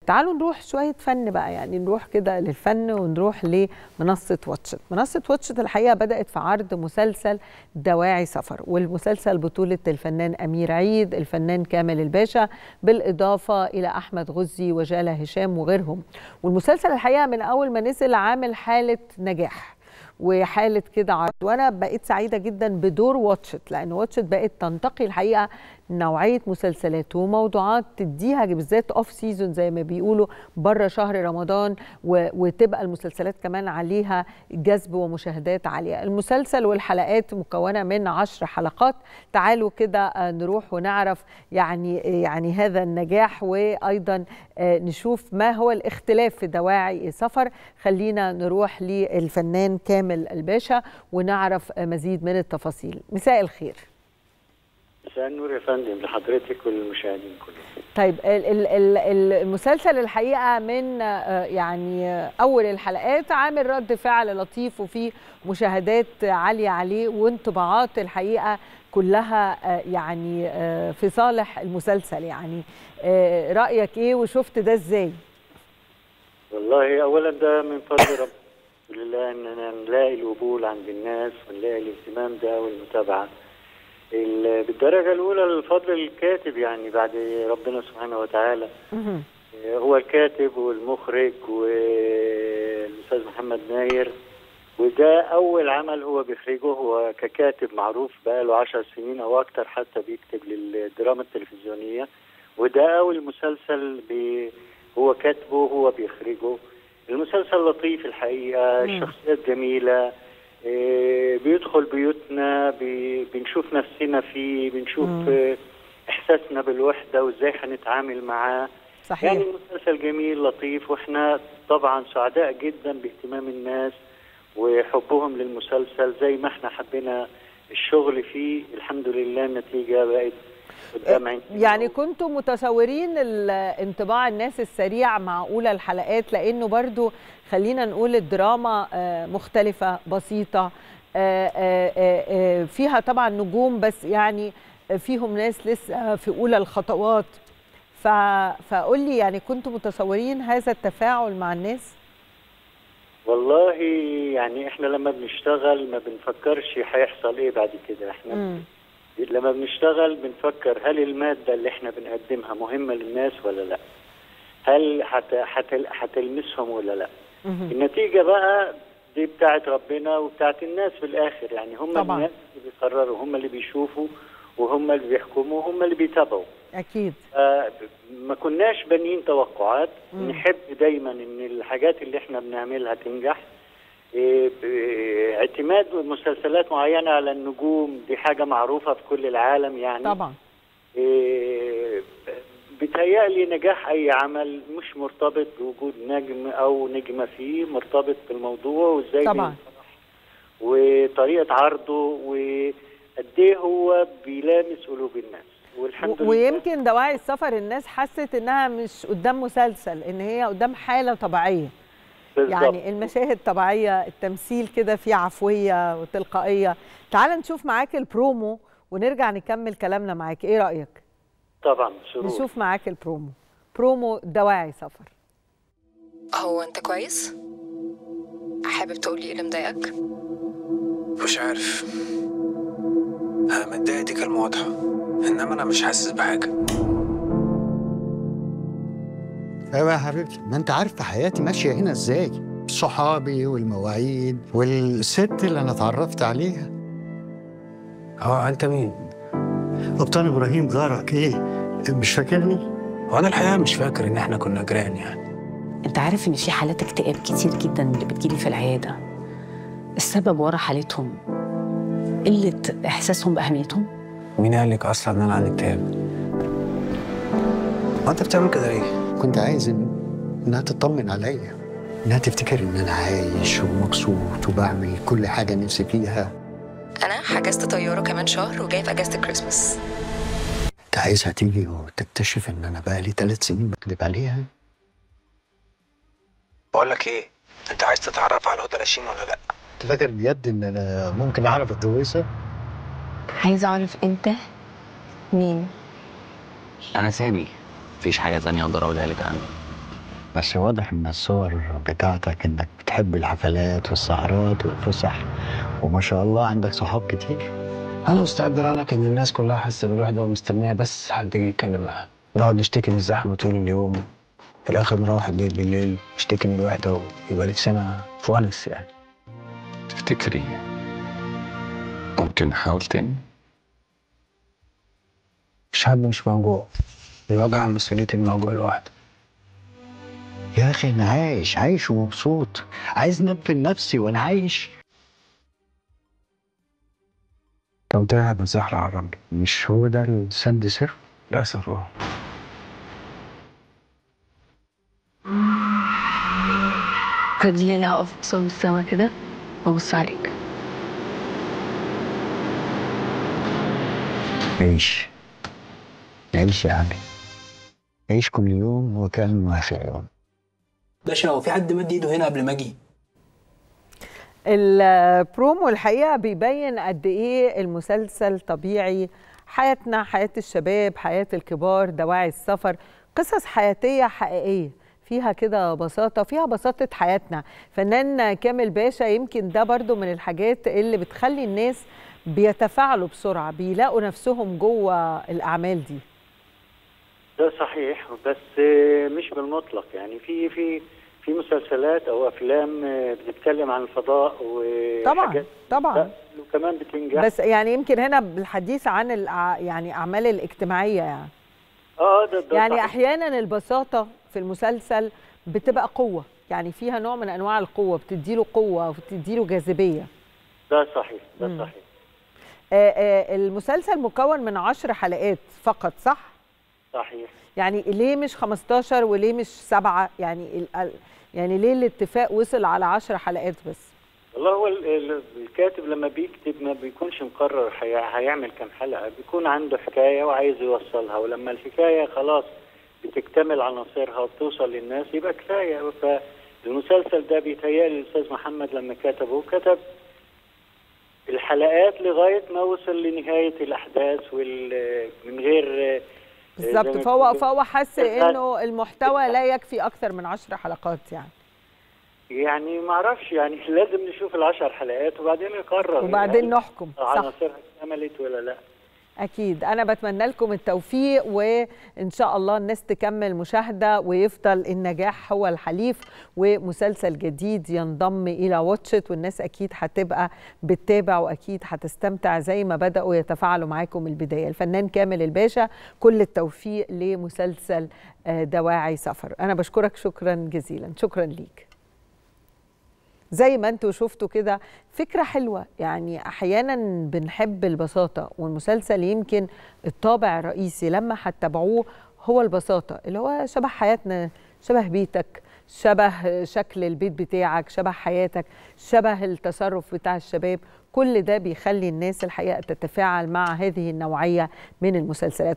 تعالوا نروح شويه فن بقى يعني نروح كده للفن ونروح لمنصه واتشت منصه واتشت الحقيقه بدات في عرض مسلسل دواعي سفر والمسلسل بطوله الفنان امير عيد الفنان كامل الباشا بالاضافه الى احمد غزي وجاله هشام وغيرهم والمسلسل الحقيقه من اول ما نزل عامل حاله نجاح وحاله كده عرض وانا بقيت سعيده جدا بدور واتشت لان واتشت بقت تنتقي الحقيقه نوعيه مسلسلات وموضوعات تديها بالذات اوف سيزون زي ما بيقولوا بره شهر رمضان وتبقى المسلسلات كمان عليها جذب ومشاهدات عاليه المسلسل والحلقات مكونه من عشر حلقات تعالوا كده نروح ونعرف يعني يعني هذا النجاح وايضا نشوف ما هو الاختلاف في دواعي سفر خلينا نروح للفنان كامل الباشا ونعرف مزيد من التفاصيل مساء الخير مساء النور يا فندم لحضرتك وللمشاهدين كلهم طيب ال ال المسلسل الحقيقه من يعني اول الحلقات عامل رد فعل لطيف وفي مشاهدات عاليه عليه وانطباعات الحقيقه كلها يعني في صالح المسلسل يعني رايك ايه وشفت ده ازاي والله اولا ده من فضل رب لله اننا نلاقي القبول عند الناس ونلاقي الاهتمام ده والمتابعه بالدرجة الأولى الفضل الكاتب يعني بعد ربنا سبحانه وتعالى هو الكاتب والمخرج والأستاذ محمد ناير وده أول عمل هو بيخرجه هو ككاتب معروف بقاله عشر سنين أو أكتر حتى بيكتب للدراما التلفزيونية وده أول مسلسل بي هو كاتبه هو بيخرجه المسلسل لطيف الحقيقة الشخصيات جميلة بيدخل بيوتنا بنشوف نفسنا فيه بنشوف مم. احساسنا بالوحده وازاي هنتعامل معاه صحيح يعني مسلسل جميل لطيف واحنا طبعا سعداء جدا باهتمام الناس وحبهم للمسلسل زي ما احنا حبينا الشغل فيه الحمد لله النتيجه بقت قدام يعني كنتوا متصورين انطباع الناس السريع مع اولى الحلقات لانه برضو خلينا نقول الدراما مختلفه بسيطه فيها طبعا نجوم بس يعني فيهم ناس لسه في اولى الخطوات فقول لي يعني كنتوا متصورين هذا التفاعل مع الناس والله يعني احنا لما بنشتغل ما بنفكرش هيحصل ايه بعد كده احنا م. لما بنشتغل بنفكر هل المادة اللي احنا بنقدمها مهمة للناس ولا لا هل هتلمسهم ولا لا مم. النتيجة بقى دي بتاعت ربنا وبتاعت الناس في الآخر يعني هم طبعا. الناس اللي بيقرروا هم اللي بيشوفوا وهم اللي بيحكموا وهم اللي بيتابعوا أكيد آه ما كناش بانيين توقعات مم. نحب دايما ان الحاجات اللي احنا بنعملها تنجح اعتماد مسلسلات معينة على النجوم دي حاجة معروفة في كل العالم يعني طبعا بتهيألي نجاح أي عمل مش مرتبط بوجود نجم أو نجمة فيه مرتبط بالموضوع وإزاي طبعا وطريقة عرضه وقد إيه هو بيلامس قلوب الناس والحمد لله ويمكن دواعي السفر الناس حست إنها مش قدام مسلسل إن هي قدام حالة طبيعية بالزبط. يعني المشاهد طبيعية التمثيل كده فيه عفوية وتلقائية تعال نشوف معاك البرومو ونرجع نكمل كلامنا معاك ايه رأيك طبعا سرور نشوف معاك البرومو برومو دواعي سفر هو انت كويس حابب تقولي ايه اللي مضايقك مش عارف انا متضايق دي كلمه واضحه انما انا مش حاسس بحاجه ايوه يا حبيبتي ما انت عارفه حياتي ماشيه هنا ازاي صحابي والمواعيد والست اللي انا اتعرفت عليها اه انت مين قبطان ابراهيم جارك ايه مش فاكرني هو انا الحقيقه مش فاكر ان احنا كنا جيران يعني انت عارف ان في حالات اكتئاب كتير جدا اللي بتجيلي في العياده السبب ورا حالتهم قله احساسهم باهميتهم مين قال لك اصلا ان انا عندي اكتئاب هو انت بتعمل كده ليه كنت عايز إن... انها تطمن عليا انها تفتكر ان انا عايش ومبسوط وبعمل كل حاجه نفسي فيها انا حجزت طياره كمان شهر وجاي في اجازه الكريسماس انت عايزها تيجي وتكتشف ان انا بقالي ثلاث سنين بكذب عليها بقول لك ايه انت عايز تتعرف على هدى لاشين ولا لا انت فاكر بجد ان انا ممكن اعرف اتجوزها عايزة أعرف أنت مين أنا سامي مفيش حاجة تانية أقدر أقولها لك عنه بس واضح من الصور بتاعتك انك بتحب الحفلات والسهرات والفسح وما شاء الله عندك صحاب كتير انا مستعد لك ان الناس كلها حاسه بالوحده ومستنيه بس حد يجي يتكلم معاها نقعد نشتكي من الزحمه طول اليوم في الاخر نروح البيت بالليل نشتكي من الوحده ويبقى نفسنا في ونس يعني تفتكري ممكن نحاول تاني الشعب مش موجوع الوجع عن مسؤوليه الموجوع لوحده يا اخي انا عايش عايش ومبسوط عايز انفل نفسي وانا عايش لو ده بزحلق على الرمل مش هو ده الساند سيرف للاسف اه خليني اقف قصاد السما كده وابص عليك عيش عيش يا عمي عيش كل يوم وكأنه آخر يوم باشا هو في حد مد ايده هنا قبل ما اجي البرومو الحقيقه بيبين قد ايه المسلسل طبيعي حياتنا حياه الشباب حياه الكبار دواعي السفر قصص حياتيه حقيقيه فيها كده بساطه فيها بساطه حياتنا فنان كامل باشا يمكن ده برضو من الحاجات اللي بتخلي الناس بيتفاعلوا بسرعه بيلاقوا نفسهم جوه الاعمال دي ده صحيح بس مش بالمطلق يعني في في في مسلسلات او افلام بتتكلم عن الفضاء طبعا وحاجات طبعا وكمان بتنجح بس يعني يمكن هنا بالحديث عن الأع- يعني اعمال الاجتماعيه يعني اه ده, ده يعني صحيح. احيانا البساطه في المسلسل بتبقى قوه يعني فيها نوع من انواع القوه بتديله قوه وبتديله جاذبيه ده صحيح ده مم. صحيح آه، آه، المسلسل مكون من عشر حلقات فقط صح صحيح يعني ليه مش 15 وليه مش سبعة يعني ال- ال- يعني ليه الاتفاق وصل على 10 حلقات بس والله هو ال- ال- الكاتب لما بيكتب ما بيكونش مقرر هي- هيعمل كام حلقة بيكون عنده حكاية وعايز يوصلها ولما الحكاية خلاص بتكتمل عناصرها وبتوصل للناس يبقى كفاية فالمسلسل ده بيتهيألي الأستاذ محمد لما كتبه كتب الحلقات لغاية ما وصل لنهاية الأحداث وال من غير زي بالظبط ما فهو بيقولوا فهو حس الغاز. انه المحتوى لا يكفي اكثر من 10 حلقات يعني يعني ما اعرفش يعني لازم نشوف العشر حلقات وبعدين نقرر وبعدين هل نحكم صح عناصرها اكتملت ولا لا أكيد أنا بتمنى لكم التوفيق وإن شاء الله الناس تكمل مشاهدة ويفضل النجاح هو الحليف ومسلسل جديد ينضم إلى واتشت والناس أكيد هتبقى بتتابع وأكيد هتستمتع زي ما بدأوا يتفاعلوا معاكم من البداية الفنان كامل الباشا كل التوفيق لمسلسل آه، دواعي سفر أنا بشكرك شكرا جزيلا شكرا ليك زي ما انتوا شفتوا كده فكرة حلوة يعني أحيانا بنحب البساطة والمسلسل يمكن الطابع الرئيسي لما هتتابعوه هو البساطة اللي هو شبه حياتنا شبه بيتك شبه شكل البيت بتاعك شبه حياتك شبه التصرف بتاع الشباب كل ده بيخلي الناس الحقيقة تتفاعل مع هذه النوعية من المسلسلات